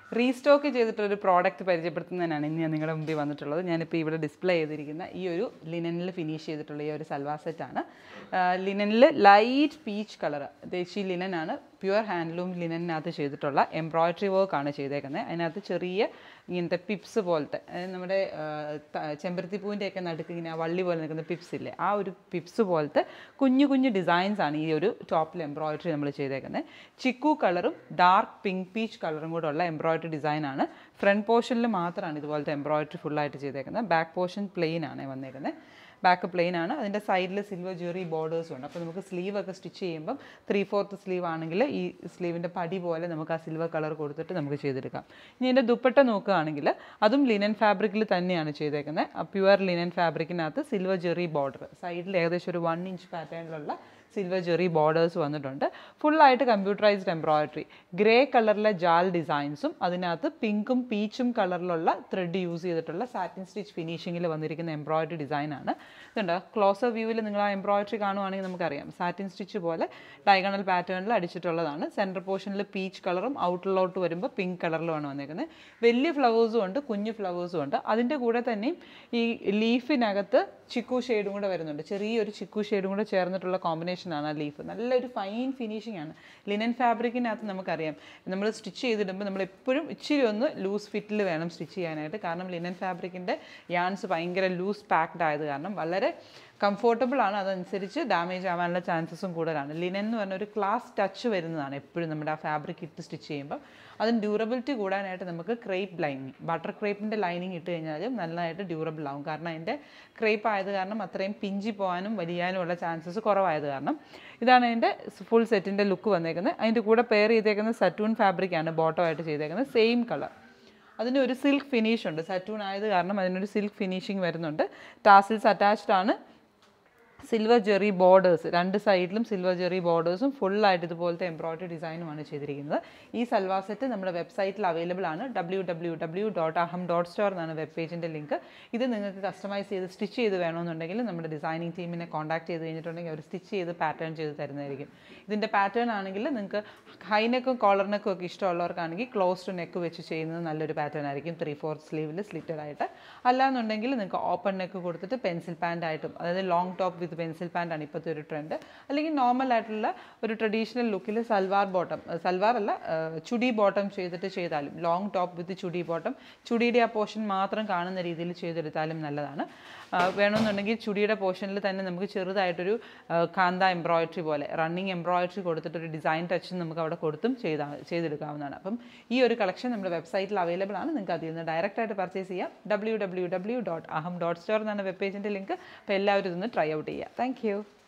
restock ചെയ്തിട്ടൊരു product പരിചയപ്പെടുത്തുന്നതിനാണ് ഇന്ന് ഞാൻ നിങ്ങളുടെ മുമ്പിൽ വന്നിട്ടുള്ളത് ഞാനിപ്പോൾ ഇവിടെ ഡിസ്പ്ലേ ചെയ്തിരിക്കുന്ന ഈ ഒരു ലിനനിൽ ഫിനിഷ് ചെയ്തിട്ടുള്ള ഈ ഒരു സൽവാർ സെറ്റാണ് ലിനനിൽ ലൈറ്റ് പീച്ച് കളർ ദേശീയ ലിനനാണ് പ്യുവർ ഹാൻഡ്ലൂം ലിനനകത്ത് ചെയ്തിട്ടുള്ള എംബ്രോയ്ഡറി വർക്കാണ് ചെയ്തേക്കുന്നത് അതിനകത്ത് ചെറിയ ഇങ്ങനത്തെ പിപ്സ് പോലത്തെ അതായത് നമ്മുടെ ആ, ത- ചെമ്പരത്തിപ്പൂവിൻ്റെയൊക്കെ നടുക്ക് ഇങ്ങനെ ആ വള്ളി പോലെ നിൽക്കുന്ന പിപ്സ് ഇല്ലേ ആ ഒരു പിപ്സ് പോലത്തെ കുഞ്ഞു കുഞ്ഞു ഡിസൈൻസ് ആണ് ഈ ഒരു ടോപ്പിൽ എംബ്രോയ്ഡറി നമ്മൾ ചെയ്തേക്കുന്നത് ചിക്കു കളറും ഡാർക്ക് പിങ്ക് പീച്ച് കളറും കൂടെ ഉള്ള എംബ്രോയ്ഡറി ഡിസൈനാണ് ഫ്രണ്ട് പോർഷനിൽ മാത്രമാണ് ഇതുപോലത്തെ എംബ്രോയ്ഡറി ഫുള്ളായിട്ട് ചെയ്തേക്കുന്നത് ബാക്ക് പോർഷൻ പ്ലെയിൻ ആണ് വന്നേക്കുന്നത് ബാക്ക് പ്ലെയിൻ ആണ് അതിൻ്റെ സൈഡിൽ സിൽവർ ജെറി ബോർഡേഴ്സും ഉണ്ട് അപ്പോൾ നമുക്ക് സ്ലീവ് ഒക്കെ സ്റ്റിച്ച് ചെയ്യുമ്പം ത്രീ ഫോർത്ത് സ്ലീവ് ആണെങ്കിൽ ഈ സ്ലീവിൻ്റെ പടി പോലെ നമുക്ക് ആ സിൽവർ കളർ കൊടുത്തിട്ട് നമുക്ക് ചെയ്തെടുക്കാം ഇനി എൻ്റെ ദുപ്പട്ട നോക്കുകയാണെങ്കിൽ അതും ലിനൻ ഫാബ്രിക്കിൽ തന്നെയാണ് ചെയ്തേക്കുന്നത് പ്യുവർ ലിനൻ ഫാബ്രിക്കിനകത്ത് സിൽവർ ജെറി ബോർഡർ സൈഡിൽ ഏകദേശം ഒരു വൺ ഇഞ്ച് പാറ്റേണിലുള്ള സിൽവർ ജെറി ബോർഡേഴ്സ് വന്നിട്ടുണ്ട് ഫുള്ളായിട്ട് കമ്പ്യൂട്ടറൈസ്ഡ് എംബ്രോയിഡറി ഗ്രേ കളറിലെ ജാൽ ഡിസൈൻസും അതിനകത്ത് പിങ്കും പീച്ചും കളറിലുള്ള ത്രെഡ് യൂസ് ചെയ്തിട്ടുള്ള സാറ്റിൻ സ്റ്റിച്ച് ഫിനിഷിങ്ങിൽ വന്നിരിക്കുന്ന എംബ്രോയിഡറി ഡിസൈനാണ് ഇതുണ്ട് ക്ലോസർ വ്യൂവിൽ നിങ്ങൾ ആ എംബ്രോയിഡറി കാണുവാണെങ്കിൽ നമുക്കറിയാം സാറ്റിൻ സ്റ്റിച്ച് പോലെ ഡയഗണൽ പാറ്റേണിൽ അടിച്ചിട്ടുള്ളതാണ് സെൻറ്റർ പോർഷനിൽ പീച്ച് കളറും ഔട്ടിലോട്ട് വരുമ്പോൾ പിങ്ക് കളറിലുമാണ് വന്നേക്കുന്നത് വലിയ ഫ്ലവേഴ്സും ഉണ്ട് കുഞ്ഞു ഫ്ലവേഴ്സും ഉണ്ട് അതിൻ്റെ കൂടെ തന്നെയും ഈ ലീഫിനകത്ത് ചിക്കു ഷെയ്ഡും കൂടെ വരുന്നുണ്ട് ചെറിയൊരു ചിക്കു ഷെയ്ഡും കൂടെ ചേർന്നിട്ടുള്ള കോമ്പിനേഷനാണ് ആ ലീഫ് നല്ലൊരു ഫൈൻ ഫിനിഷിംഗ് ആണ് ലിനൻ ഫാബ്രിക്കിനകത്ത് നമുക്കറിയാം നമ്മൾ സ്റ്റിച്ച് ചെയ്തിടുമ്പോൾ നമ്മൾ എപ്പോഴും ഇച്ചിരി ഒന്ന് ലൂസ് ഫിറ്റിൽ വേണം സ്റ്റിച്ച് ചെയ്യാനായിട്ട് കാരണം ലിനൻ ഫാബ്രിക്കിൻ്റെ യാൺസ് ഭയങ്കര ലൂസ് പാക്ഡ് ആയത് കാരണം വളരെ കംഫോർട്ടബിൾ ആണ് അതനുസരിച്ച് ഡാമേജ് ആവാനുള്ള ചാൻസസും കൂടുതലാണ് ലിനൻ എന്ന് പറഞ്ഞ ഒരു ക്ലാസ് ടച്ച് വരുന്നതാണ് എപ്പോഴും നമ്മുടെ ആ ഫാബ്രിക് ഇട്ട് സ്റ്റിച്ച് ചെയ്യുമ്പോൾ അതിന് ഡ്യൂറബിലിറ്റി കൂടാനായിട്ട് നമുക്ക് ക്രേപ്പ് ലൈനിങ് ബട്ടർ ക്രേപ്പിൻ്റെ ലൈനിങ് ഇട്ട് കഴിഞ്ഞാലും നന്നായിട്ട് ഡ്യൂറബിൾ ആവും കാരണം അതിൻ്റെ ക്രേപ്പ് ആയത് കാരണം അത്രയും പിഞ്ചി പോകാനും വലിയാനും ഉള്ള ചാൻസസ് കുറവായത് കാരണം ഇതാണ് അതിൻ്റെ ഫുൾ സെറ്റിൻ്റെ ലുക്ക് വന്നേക്കുന്നത് അതിൻ്റെ കൂടെ പെയർ ചെയ്തേക്കുന്നത് സറ്റൂൺ ഫാബ്രിക്കാണ് ബോട്ടമായിട്ട് ചെയ്തേക്കുന്നത് സെയിം കളർ അതിന് ഒരു സിൽക്ക് ഫിനിഷ് ഉണ്ട് സറ്റൂൺ ആയത് കാരണം അതിനൊരു സിൽക്ക് ഫിനിഷിങ് വരുന്നുണ്ട് ടാസിൽസ് അറ്റാച്ച്ഡ് ആണ് സിൽവർ ജെറി ബോർഡേഴ്സ് രണ്ട് സൈഡിലും സിൽവർ ജെറി ബോർഡേഴ്സും ഫുള്ളായിട്ട് ഇതുപോലത്തെ എംബ്രോയ്ഡറി ഡിസൈനുമാണ് ചെയ്തിരിക്കുന്നത് ഈ സൽവാർ സെറ്റ് നമ്മുടെ വെബ്സൈറ്റിൽ അവൈലബിൾ ആണ് W W W dot Aham dot store എന്നാണ് വെബ് പേജിൻ്റെ ലിങ്ക് ഇത് നിങ്ങൾക്ക് കസ്റ്റമൈസ് ചെയ്ത് സ്റ്റിച്ച് ചെയ്ത് വേണമെന്നുണ്ടെങ്കിൽ നമ്മുടെ ഡിസൈനിങ് ടീമിനെ കോൺടാക്ട് ചെയ്ത് കഴിഞ്ഞിട്ടുണ്ടെങ്കിൽ അവർ സ്റ്റിച്ച് ചെയ്ത് പാറ്റേൺ ചെയ്ത് തരുന്നതായിരിക്കും ഇതിൻ്റെ പാറ്റേൺ ആണെങ്കിൽ നിങ്ങൾക്ക് ഹൈനെക്കും കോളർനെക്കും ഒക്കെ ഇഷ്ടമുള്ളവർക്കാണെങ്കിൽ ക്ലോസ് ടു നെക്ക് വെച്ച് ചെയ്യുന്നത് നല്ലൊരു പാറ്റേൺ ആയിരിക്കും ത്രീ ഫോർത്ത് സ്ലീവിൽ സ്ലിറ്റഡ് ആയിട്ട് അല്ലാന്നുണ്ടെങ്കിൽ നിങ്ങൾക്ക് ഓപ്പൺ നെക്ക് കൊടുത്തിട്ട് പെൻസിൽ പാൻ്റ് ആയിട്ടും അതായത് long top with pencil pant ആണ് ഇപ്പോഴത്തെ ഒരു ട്രെൻഡ് അല്ലെങ്കിൽ നോർമൽ ആയിട്ടുള്ള ഒരു ട്രഡീഷണൽ ലുക്കിൽ സൽവാർ ബോട്ടം സൽവാർ അല്ല ആ, ചുടി ബോട്ടം ചെയ്തിട്ട് ചെയ്താലും long top with chudi bottom ചുടിയുടെ ആ പോർഷൻ മാത്രം കാണുന്ന രീതിയിൽ ചെയ്തെടുത്താലും നല്ലതാണ് ആ, വേണമെന്നുണ്ടെങ്കിൽ ചുടിയുടെ പോർഷനിൽ തന്നെ നമുക്ക് ചെറുതായിട്ടൊരു ആ, കാന്ത എംബ്രോയിഡറി പോലെ റണ്ണിങ് എംബ്രോയിഡറി കൊടുത്തിട്ടൊരു ഡിസൈൻ ടച്ച് നമുക്ക് അവിടെ കൊടുത്തും ചെയ്താൽ ചെയ്തെടുക്കാവുന്നതാണ് അപ്പം ഈ ഒരു കളക്ഷൻ നമ്മുടെ വെബ്സൈറ്റിൽ അവൈലബിൾ ആണ് നിങ്ങൾക്ക് അതിൽ നിന്ന് ഡയറക്റ്റ് ആയിട്ട് പർച്ചേസ് ചെയ്യാം W W W dot Aham dot store എന്നാണ് വെബ് പേജിൻ്റെ ലിങ്ക് അപ്പോൾ എല്ലാവരും ഇതൊന്ന് ട്രൈ ഔട്ട് ചെയ്യുക താങ്ക് യു